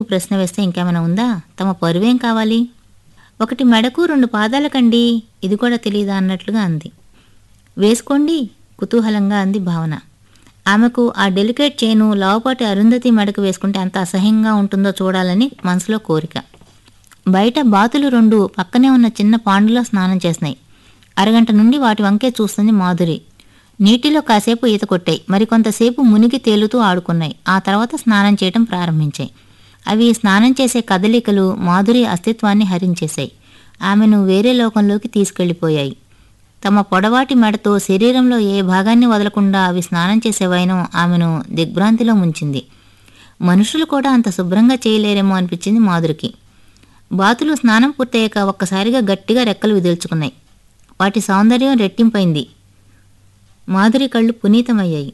ప్రశ్న వేస్తే ఇంకేమైనా ఉందా తమ పరువేం కావాలి ఒకటి మెడకు రెండు పాదాలకండి ఇది కూడా తెలియదా అన్నట్లుగా అంది వేసుకోండి కుతూహలంగా అంది భావన ఆమెకు ఆ డెలికేట్ చేను లావుపాటి అరుంధతి మెడకు వేసుకుంటే ఎంత అసహ్యంగా ఉంటుందో చూడాలని మనసులో కోరిక బయట బాతులు రెండు పక్కనే ఉన్న చిన్న పాండులో స్నానం చేసినాయి అరగంట నుండి వాటి వంకే చూస్తుంది మాధురి నీటిలో కాసేపు ఈత కొట్టాయి మరికొంతసేపు మునిగి తేలుతూ ఆడుకున్నాయి ఆ తర్వాత స్నానం చేయటం ప్రారంభించాయి అవి స్నానం చేసే కదలికలు మాధురి అస్తిత్వాన్ని హరించేశాయి ఆమెను వేరే లోకంలోకి తీసుకెళ్లిపోయాయి తమ పొడవాటి మెడతో శరీరంలో ఏ భాగాన్ని వదలకుండా అవి స్నానం చేసే వైనం ఆమెను దిగ్భ్రాంతిలో ముంచింది మనుషులు కూడా అంత శుభ్రంగా చేయలేరేమో అనిపించింది మాధురికి బాతులు స్నానం పూర్తయ్యాక ఒక్కసారిగా గట్టిగా రెక్కలు విదిల్చుకున్నాయి వాటి సౌందర్యం రెట్టింపైంది మాధురి కళ్ళు పునీతమయ్యాయి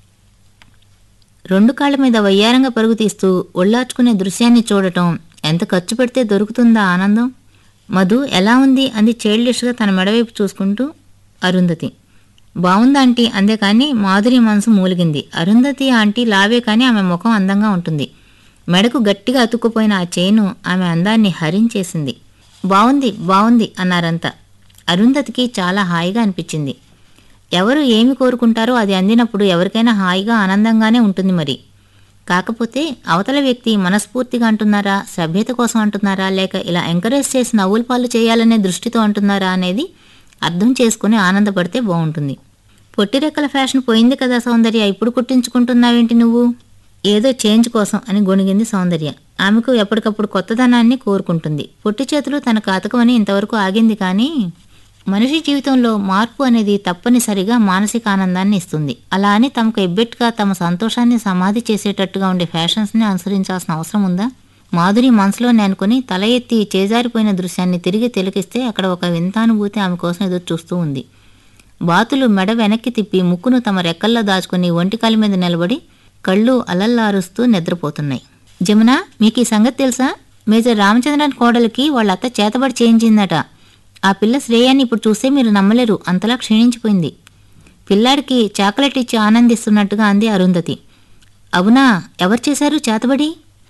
రెండు కాళ్ళ మీద వయ్యారంగా పరుగు తీస్తూ ఒళ్ళార్చుకునే దృశ్యాన్ని చూడటం ఎంత ఖర్చు పెడితే దొరుకుతుందా ఆనందం మధు ఎలా ఉంది అంది చైల్డిష్గా తన మెడవైపు చూసుకుంటూ అరుంధతి బాగుందా ఆంటీ అందే కానీ మాధురి మనసు మూలిగింది అరుంధతి ఆంటీ లావే కానీ ఆమె ముఖం అందంగా ఉంటుంది మెడకు గట్టిగా అతుక్కుపోయిన ఆ చైను ఆమె అందాన్ని హరించేసింది బాగుంది బాగుంది అన్నారంతా అరుంధతికి చాలా హాయిగా అనిపించింది ఎవరు ఏమి కోరుకుంటారో అది అందినప్పుడు ఎవరికైనా హాయిగా ఆనందంగానే ఉంటుంది మరి కాకపోతే అవతల వ్యక్తి మనస్ఫూర్తిగా అంటున్నారా సభ్యత కోసం అంటున్నారా లేక ఇలా ఎంకరేజ్ చేసి నవ్వుల పాలు చేయాలనే దృష్టితో అంటున్నారా అనేది అర్థం చేసుకుని ఆనందపడితే బాగుంటుంది పొట్టిరెక్కల ఫ్యాషన్ పోయింది కదా సౌందర్య ఇప్పుడు కుట్టించుకుంటున్నావేంటి నువ్వు ఏదో చేంజ్ కోసం అని గొణిగింది సౌందర్య ఆమెకు ఎప్పటికప్పుడు కొత్తదనాన్ని కోరుకుంటుంది పొట్టి చేతులు తన కాతకమని ఇంతవరకు ఆగింది కానీ మనిషి జీవితంలో మార్పు అనేది తప్పనిసరిగా మానసిక ఆనందాన్ని ఇస్తుంది అలా అని తమకు ఎబ్బెట్టుగా తమ సంతోషాన్ని సమాధి చేసేటట్టుగా ఉండే ఫ్యాషన్స్ని అనుసరించాల్సిన అవసరం ఉందా మాధురి మనసులోనే అనుకుని తల ఎత్తి చేజారిపోయిన దృశ్యాన్ని తిరిగి తిలకిస్తే అక్కడ ఒక వింతానుభూతి ఆమె కోసం ఎదురు చూస్తూ ఉంది బాతులు మెడ వెనక్కి తిప్పి ముక్కును తమ రెక్కల్లో దాచుకుని ఒంటికాలి మీద నిలబడి కళ్ళు అలల్లారుస్తూ నిద్రపోతున్నాయి జమున మీకు ఈ సంగతి తెలుసా మేజర్ రామచంద్రన్ కోడలికి వాళ్ళ అత్త చేతబడి చేయించిందట ఆ పిల్ల శ్రేయాన్ని ఇప్పుడు చూస్తే మీరు నమ్మలేరు అంతలా క్షీణించిపోయింది పిల్లాడికి చాక్లెట్ ఇచ్చి ఆనందిస్తున్నట్టుగా అంది అరుంధతి అవునా ఎవరు చేశారు చేతబడి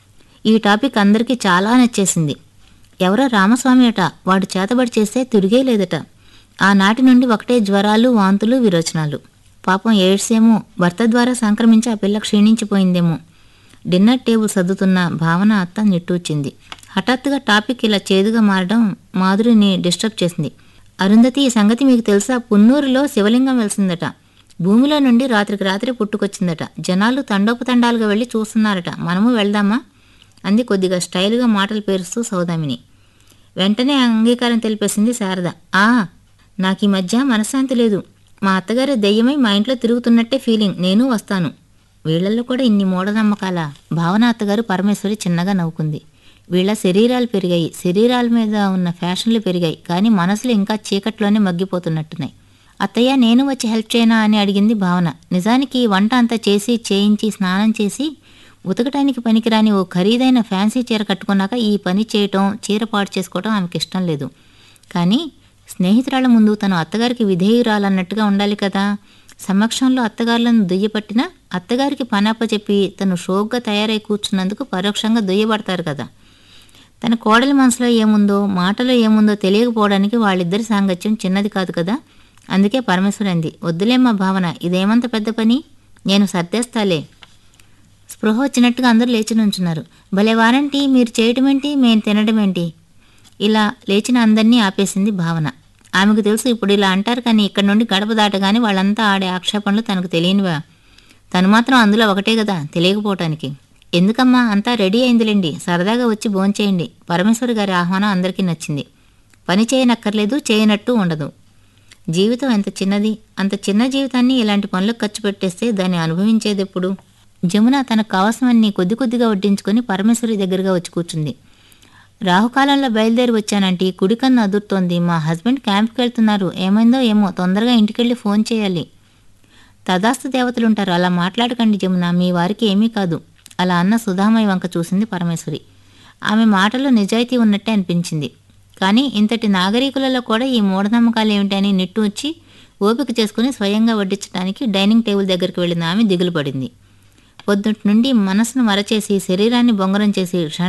ఈ టాపిక్ అందరికీ చాలా నచ్చేసింది ఎవరో రామస్వామి అట వాడు చేతబడి చేస్తే తిరిగే లేదట ఆనాటి నుండి ఒకటే జ్వరాలు వాంతులు విరోచనాలు పాపం ఎయిడ్స్ ఏమో భర్త ద్వారా సంక్రమించి ఆ పిల్ల క్షీణించిపోయిందేమో డిన్నర్ టేబుల్ సర్దుతున్న భావన అత్త నిట్టూచింది హఠాత్తుగా టాపిక్ ఇలా చేదుగా మారడం మాధురిని డిస్టర్బ్ చేసింది అరుంధతి ఈ సంగతి మీకు తెలుసా పున్నూరులో శివలింగం వెలిసిందట భూమిలో నుండి రాత్రికి రాత్రి పుట్టుకొచ్చిందట జనాలు తండోపతండాలుగా వెళ్ళి చూస్తున్నారట మనము వెళ్దామా అంది కొద్దిగా స్టైల్గా మాటలు పేరుస్తూ సౌదామిని వెంటనే అంగీకారం తెలిపేసింది శారద ఆ నాకు ఈ మధ్య మనశ్శాంతి లేదు మా అత్తగారి దెయ్యమై మా ఇంట్లో తిరుగుతున్నట్టే ఫీలింగ్ నేను వస్తాను వీళ్ళల్లో కూడా ఇన్ని మూఢనమ్మకాల భావన అత్తగారు పరమేశ్వరి చిన్నగా నవ్వుకుంది వీళ్ళ శరీరాలు పెరిగాయి శరీరాల మీద ఉన్న ఫ్యాషన్లు పెరిగాయి కానీ మనసులు ఇంకా చీకట్లోనే మగ్గిపోతున్నట్టున్నాయి అత్తయ్య నేను వచ్చి హెల్ప్ చేయనా అని అడిగింది భావన నిజానికి వంట అంతా చేసి చేయించి స్నానం చేసి ఉతకటానికి పనికిరాని ఓ ఖరీదైన ఫ్యాన్సీ చీర కట్టుకున్నాక ఈ పని చేయటం చీర పాడు చేసుకోవటం ఆమెకి ఇష్టం లేదు కానీ స్నేహితురాల ముందు తను అత్తగారికి విధేయురాలన్నట్టుగా ఉండాలి కదా సమక్షంలో అత్తగారులను దుయ్యపట్టినా అత్తగారికి పనాప చెప్పి తను షోక్గా తయారై కూర్చున్నందుకు పరోక్షంగా దుయ్యబడతారు కదా తన కోడలి మనసులో ఏముందో మాటలో ఏముందో తెలియకపోవడానికి వాళ్ళిద్దరి సాంగత్యం చిన్నది కాదు కదా అందుకే పరమేశ్వరి అంది వద్దులేమ్మా భావన ఇదేమంత పెద్ద పని నేను సర్దేస్తాలే స్పృహ వచ్చినట్టుగా అందరూ లేచి నుంచున్నారు భలే వారంటీ మీరు చేయటం ఏంటి మేము తినడం ఏంటి ఇలా లేచిన అందరినీ ఆపేసింది భావన ఆమెకు తెలుసు ఇప్పుడు ఇలా అంటారు కానీ ఇక్కడ నుండి గడప దాటగానే వాళ్ళంతా ఆడే ఆక్షేపణలు తనకు తెలియనివా తను మాత్రం అందులో ఒకటే కదా తెలియకపోవటానికి ఎందుకమ్మా అంతా రెడీ అయిందిలేండి సరదాగా వచ్చి భోంచేయండి పరమేశ్వరి గారి ఆహ్వానం అందరికీ నచ్చింది పని చేయనక్కర్లేదు చేయనట్టు ఉండదు జీవితం ఎంత చిన్నది అంత చిన్న జీవితాన్ని ఇలాంటి పనులకు ఖర్చు పెట్టేస్తే దాన్ని అనుభవించేది ఎప్పుడు జమున తనకు కావాల్సినవన్నీ కొద్ది కొద్దిగా వడ్డించుకొని పరమేశ్వరి దగ్గరగా వచ్చి కూర్చుంది రాహుకాలంలో బయలుదేరి వచ్చానంటే కుడికన్ను అదురుతోంది మా హస్బెండ్ క్యాంప్కి వెళ్తున్నారు ఏమైందో ఏమో తొందరగా ఇంటికెళ్ళి ఫోన్ చేయాలి తదాస్తు దేవతలు ఉంటారు అలా మాట్లాడకండి జమున మీ వారికి ఏమీ కాదు అలా అన్న సుధామయ్య వంక చూసింది పరమేశ్వరి ఆమె మాటలో నిజాయితీ ఉన్నట్టే అనిపించింది కానీ ఇంతటి నాగరికులలో కూడా ఈ మూఢనమ్మకాలు ఏమిటని నిట్టూర్చి ఓపిక చేసుకుని స్వయంగా వడ్డించడానికి డైనింగ్ టేబుల్ దగ్గరికి వెళ్ళిన ఆమె దిగులు పడింది పొద్దుటి నుండి మనసును మరచేసి శరీరాన్ని బొంగరం చేసి క్షణ